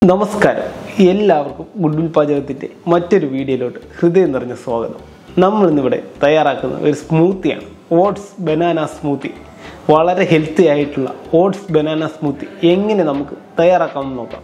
നമസ്കാരം എല്ലാവർക്കും ഗുഡ്വിൽ പാചകത്തിൻ്റെ മറ്റൊരു വീഡിയോയിലോട്ട് ഹൃദയം നിറഞ്ഞ സ്വാഗതം നമ്മൾ ഇന്നിവിടെ തയ്യാറാക്കുന്ന ഒരു സ്മൂത്തിയാണ് ഓട്സ് ബനാന സ്മൂത്തി വളരെ ഹെൽത്തി ആയിട്ടുള്ള ഓട്സ് ബനാന സ്മൂത്തി എങ്ങനെ നമുക്ക് തയ്യാറാക്കാമെന്ന് നോക്കാം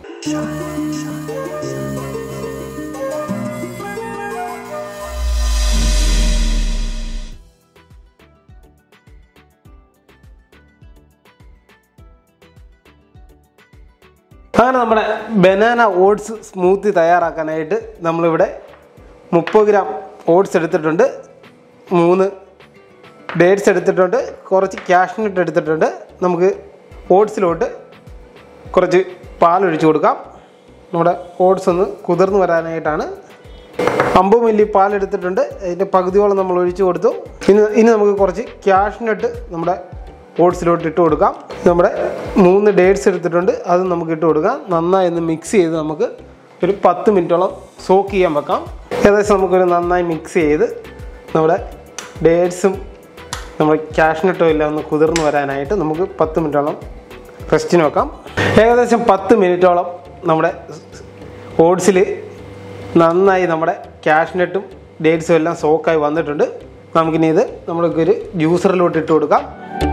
അങ്ങനെ നമ്മുടെ ബനാന ഓട്സ് സ്മൂത്തി തയ്യാറാക്കാനായിട്ട് നമ്മളിവിടെ മുപ്പത് ഗ്രാം ഓട്സ് എടുത്തിട്ടുണ്ട് മൂന്ന് ഡേറ്റ്സ് എടുത്തിട്ടുണ്ട് കുറച്ച് കാഷ്നട്ട് എടുത്തിട്ടുണ്ട് നമുക്ക് ഓട്സിലോട്ട് കുറച്ച് പാലൊഴിച്ച് കൊടുക്കാം നമ്മുടെ ഓട്സ് ഒന്ന് കുതിർന്ന് വരാനായിട്ടാണ് അമ്പത് മില്ലി പാൽ എടുത്തിട്ടുണ്ട് അതിൻ്റെ പകുതിയോളം നമ്മൾ ഒഴിച്ച് കൊടുത്തു ഇനി ഇനി നമുക്ക് കുറച്ച് കാഷ്നട്ട് നമ്മുടെ ഓട്സിലോട്ട് ഇട്ട് കൊടുക്കാം നമ്മുടെ മൂന്ന് ഡേറ്റ്സ് എടുത്തിട്ടുണ്ട് അത് നമുക്ക് ഇട്ട് കൊടുക്കാം നന്നായി ഒന്ന് മിക്സ് ചെയ്ത് നമുക്ക് ഒരു പത്ത് മിനിറ്റോളം സോക്ക് ചെയ്യാൻ വെക്കാം ഏകദേശം നമുക്കൊരു നന്നായി മിക്സ് ചെയ്ത് നമ്മുടെ ഡേറ്റ്സും നമ്മുടെ കാഷ്നട്ടും എല്ലാം ഒന്ന് കുതിർന്ന് വരാനായിട്ട് നമുക്ക് പത്ത് മിനിറ്റോളം റെസ്റ്റിന് വെക്കാം ഏകദേശം പത്ത് മിനിറ്റോളം നമ്മുടെ ഓട്സിൽ നന്നായി നമ്മുടെ കാഷ്നട്ടും ഡേറ്റ്സും എല്ലാം സോക്കായി വന്നിട്ടുണ്ട് നമുക്കിനി ഇത് നമ്മൾക്കൊരു ജ്യൂസറിലോട്ട് ഇട്ട് കൊടുക്കാം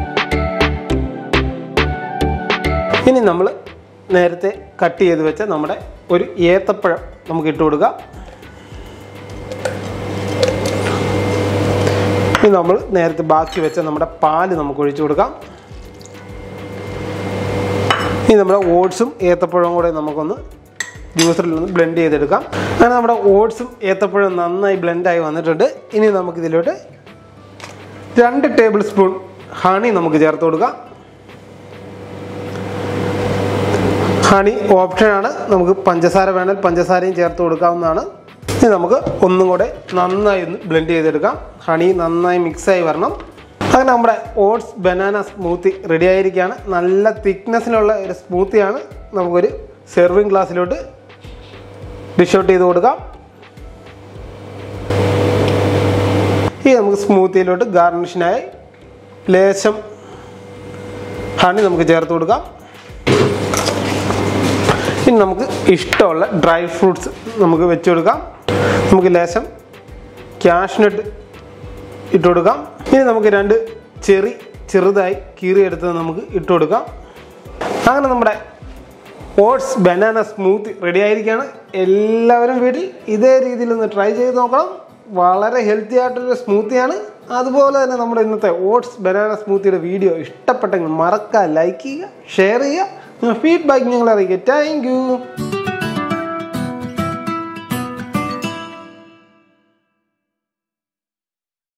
ഇനി നമ്മൾ നേരത്തെ കട്ട് ചെയ്ത് വെച്ച നമ്മുടെ ഒരു ഏത്തപ്പഴം നമുക്ക് ഇട്ട് കൊടുക്കാം ഇനി നമ്മൾ നേരത്തെ ബാക്കി വെച്ച നമ്മുടെ പാല് നമുക്ക് ഒഴിച്ചു കൊടുക്കാം ഇനി നമ്മുടെ ഓട്സും ഏത്തപ്പഴവും കൂടെ നമുക്കൊന്ന് ജ്യൂസറിൽ നിന്ന് ബ്ലെൻഡ് ചെയ്തെടുക്കാം അങ്ങനെ നമ്മുടെ ഓട്സും ഏത്തപ്പഴവും നന്നായി ബ്ലെൻഡായി വന്നിട്ടുണ്ട് ഇനി നമുക്കിതിലോട്ട് രണ്ട് ടേബിൾ സ്പൂൺ ഹണി നമുക്ക് ചേർത്ത് കൊടുക്കാം ഹണി ഓപ്ഷനാണ് നമുക്ക് പഞ്ചസാര വേണേൽ പഞ്ചസാരയും ചേർത്ത് കൊടുക്കാവുന്നതാണ് ഇനി നമുക്ക് ഒന്നും കൂടെ നന്നായി ഒന്ന് ബ്ലെൻഡ് ചെയ്തെടുക്കാം ഹണി നന്നായി മിക്സായി വരണം അങ്ങനെ നമ്മുടെ ഓട്സ് ബനാന സ്മൂത്തി റെഡി ആയിരിക്കുകയാണ് നല്ല തിക്നെസ്സിലുള്ള ഒരു സ്മൂത്തിയാണ് നമുക്കൊരു സെർവിങ് ഗ്ലാസ്സിലോട്ട് ഡിഷ് ഔട്ട് ചെയ്ത് കൊടുക്കാം ഈ നമുക്ക് സ്മൂത്തിയിലോട്ട് ഗാർണിഷിനായി ലേശം ഹണി നമുക്ക് ചേർത്ത് കൊടുക്കാം ഇനി നമുക്ക് ഇഷ്ടമുള്ള ഡ്രൈ ഫ്രൂട്ട്സ് നമുക്ക് വെച്ച് കൊടുക്കാം നമുക്ക് ലേശം ക്യാഷ്നട്ട് ഇട്ട് കൊടുക്കാം ഇനി നമുക്ക് രണ്ട് ചെറി ചെറുതായി കീറിയെടുത്ത് നമുക്ക് ഇട്ട് കൊടുക്കാം അങ്ങനെ നമ്മുടെ ഓട്സ് ബനാന സ്മൂത്തി റെഡി ആയിരിക്കുകയാണ് എല്ലാവരും വീട്ടിൽ ഇതേ രീതിയിൽ ഒന്ന് ട്രൈ ചെയ്ത് നോക്കണം വളരെ ഹെൽത്തി ആയിട്ടൊരു സ്മൂത്തിയാണ് അതുപോലെ തന്നെ നമ്മുടെ ഇന്നത്തെ ഓട്സ് ബനാന സ്മൂത്തിയുടെ വീഡിയോ ഇഷ്ടപ്പെട്ടെങ്കിൽ മറക്കുക ലൈക്ക് ചെയ്യുക ഷെയർ ചെയ്യുക ഫീഡ്ബാക്ക് ഞങ്ങൾ അറിയിക്കുക താങ്ക്